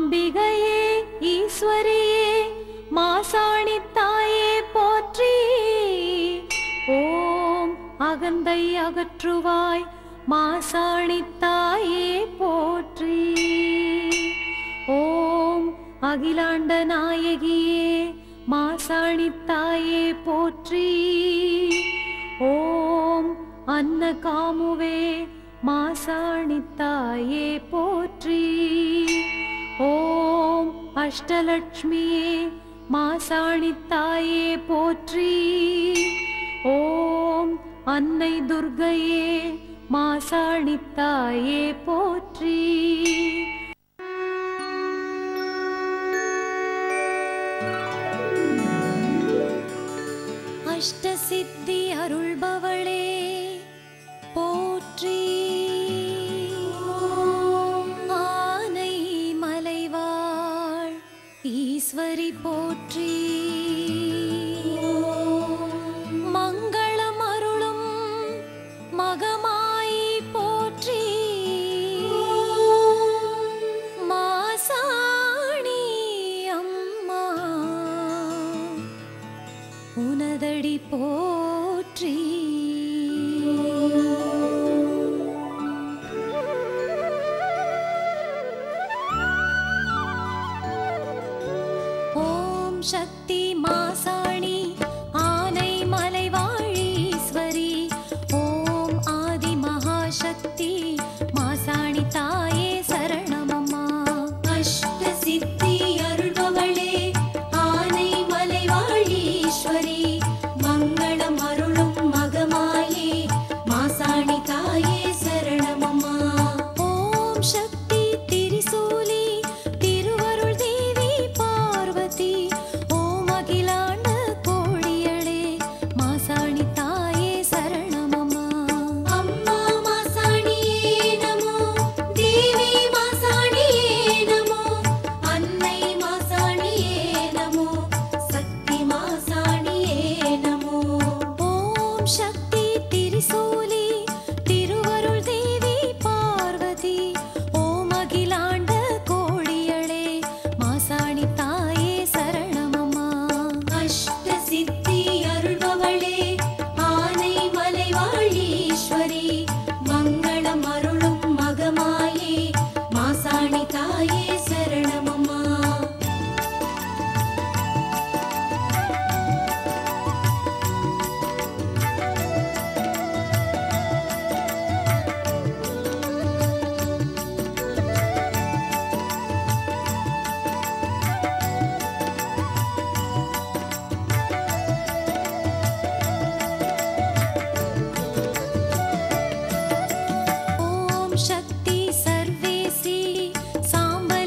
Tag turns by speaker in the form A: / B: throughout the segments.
A: அம்பிகையே ஈஸ்வரியே மாசாணித்தாயே போற்றி ஓம் அகந்தை அகற்றுவாய் மாசாணித்தாயே போற்றி ஓம் அகிலாண்ட நாயகியே மாசாணித்தாயே போற்றி ஓம் அன்ன காமுவே மாசாணித்தாயே போற்றி ஓம் அஷ்டலட்சுமியே மாசாணித்தாயே போற்றி ஓம் அன்னை துர்க்கையே மாசாணித்தாயே போற்றி அஷ்டசித்தி அருள்பவளே போற்றி ஆனை மலைவாழ் ஈஸ்வரி போற்றி மங்களம் அருளும் மகமாயி போற்றி மாசாணி அம்மா உனதடி போற்றி ஓம் சக்தி மாசாணி ஆனை மலைவாழீஸ்வரி ஓம் ஆதி மகாசக்தி மாசாணி தாயே சரணமம்மா
B: அஷ்ட சித்தி அருள்பவளே ஆனை மலைவாழீஸ்வரி மங்களம் அருளும் மகமாயே மாசாணி தாயே சரணமம்மா
A: ஓம் சக்தி திரிசூலி திருவருள் தேவி பார்வதி ஓம் அகிலாண்ட கோழியளே மாசாணி தாயே சரணமம்மா
B: அம்மா மாசாணியே நமோ தேவி மாசாணியே நமோ அன்னை மாசாணியே நமோ சக்தி மாசாணியே நமோ
A: ஓம் சக்தி திரிசூலி திருவருள் தேவி பார்வதி ஓம் அகிலாண்ட கோழியளே மாசாணி தாயே சரணமம்மா
B: அஷ்ட சித்தி அருள்பவளே ஆனை மலைவாழீஸ்வரி மங்களம் அருளும் மகமாயே மாசாணி தாயே சரணமம்மா
A: ஓம் சக்தி சர்வேசி சாம்ப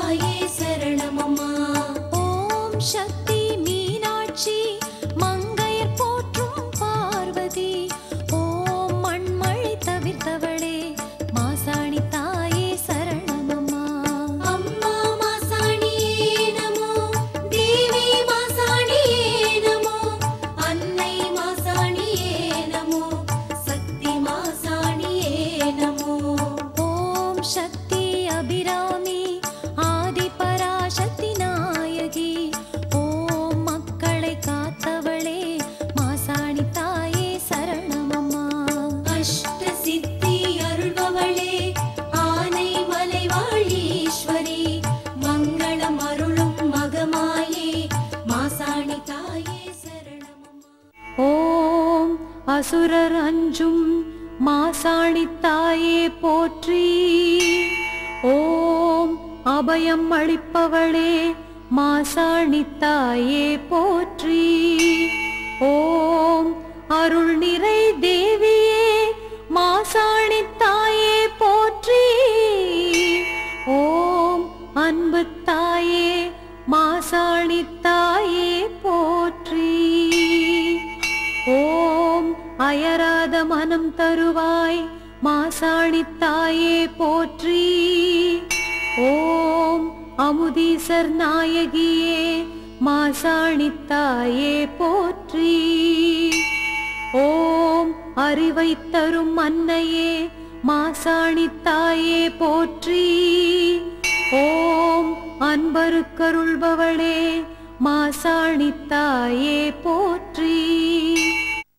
B: தாயே சரணமம்மா
A: ஓம் சக்தி மீனாட்சி மங்கையர் போற்றும் பார்வதி ஓம் மண்மழை தவிர்த்தவளே மாசாணி தாயே சரணமம்மா
B: அம்மா மாசாணியே நமோ தேவி மாசாணியே நமோ அன்னை மாசாணியே நமோ சக்தி மாசாணியே நமோ
A: ஓம் சக்தி அபிராமி ஆதி பராசக்தி நாயகி ஓம் மக்களை காத்தவளே மாசாணி தாயே சரணமம்மா
B: அஷ்ட சித்தி அருள்பவளே ஆனை மலைவாழீஸ்வரி மங்களம் அருளும் மகமாயே மாசாணி தாயே சரணமம்மா
A: ஓம் அசுரர் அஞ்சும் மாசாணி தாயே போற்றி ஓம் அபயம் அளிப்பவளே மாசாணி தாயே போற்றி ஓம் அருள் நிறை தேவியே மாசாணி தாயே போற்றி ஓம் அன்பு தாயே மாசாணி தாயே போற்றி ஓம் அயராத மனம் தருவாய் மாசாணி தாயே போற்றி ஓம் அமுதீசர் நாயகியே மாசாணி தாயே போற்றி ஓம் அறிவை தரும் அன்னையே மாசாணி தாயே போற்றி ஓம் அன்பருக்கருள்பவளே மாசாணி தாயே போற்றி